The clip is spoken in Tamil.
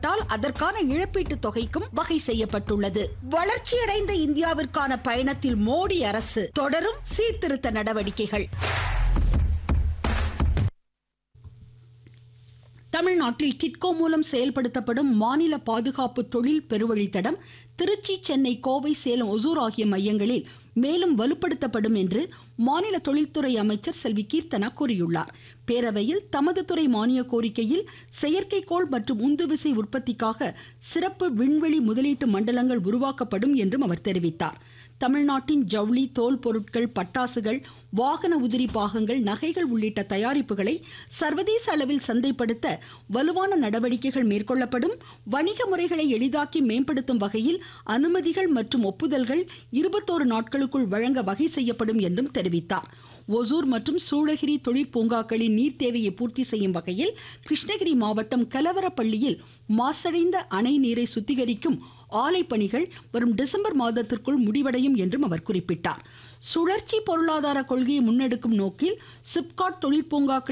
ஏற்பட்டால் அதற்கான இழப்பீட்டு தொகைக்கும் வகை செய்யப்பட்டுள்ளது வளர்ச்சியடைந்த இந்தியாவிற்கான பயணத்தில் மோடி அரசு தொடரும் சீர்திருத்த நடவடிக்கைகள் தமிழ்நாட்டில் கிட்கோ மூலம் செயல்படுத்தப்படும் மாநில பாதுகாப்பு தொழில் பெருவழித்தடம் திருச்சி சென்னை கோவை சேலம் ஒசூர் ஆகிய மையங்களில் மேலும் வலுப்படுத்தப்படும் என்று மாநில தொழில்துறை அமைச்சர் செல்வி கீர்த்தனா கூறியுள்ளார் பேரவையில் தமது துறை மானிய கோரிக்கையில் செயற்கைக்கோள் மற்றும் உந்துவிசை உற்பத்திக்காக சிறப்பு விண்வெளி முதலீட்டு மண்டலங்கள் உருவாக்கப்படும் என்றும் அவர் தெரிவித்தார் தமிழ்நாட்டின் ஜவுளி தோல் பொருட்கள் பட்டாசுகள் வாகன உதிரி பாகங்கள் நகைகள் உள்ளிட்ட தயாரிப்புகளை சர்வதேச அளவில் சந்தைப்படுத்த வலுவான நடவடிக்கைகள் மேற்கொள்ளப்படும் வணிக முறைகளை எளிதாக்கி மேம்படுத்தும் வகையில் அனுமதிகள் மற்றும் ஒப்புதல்கள் இருபத்தோரு நாட்களுக்குள் வழங்க வகை செய்யப்படும் என்றும் தெரிவித்தார் ஒசூர் மற்றும் சூளகிரி தொழிற்பூங்காக்களின் நீர் தேவையை பூர்த்தி செய்யும் வகையில் கிருஷ்ணகிரி மாவட்டம் கலவரப்பள்ளியில் மாசடைந்த அணை நீரை சுத்திகரிக்கும் ஆலை பணிகள் வரும் டிசம்பர் மாதத்திற்குள் முடிவடையும் என்றும் அவர் குறிப்பிட்டார் சுழற்சி பொருளாதார கொள்கையை முன்னெடுக்கும் நோக்கில் சிப்காட் தொழிற்பூங்காக்களின்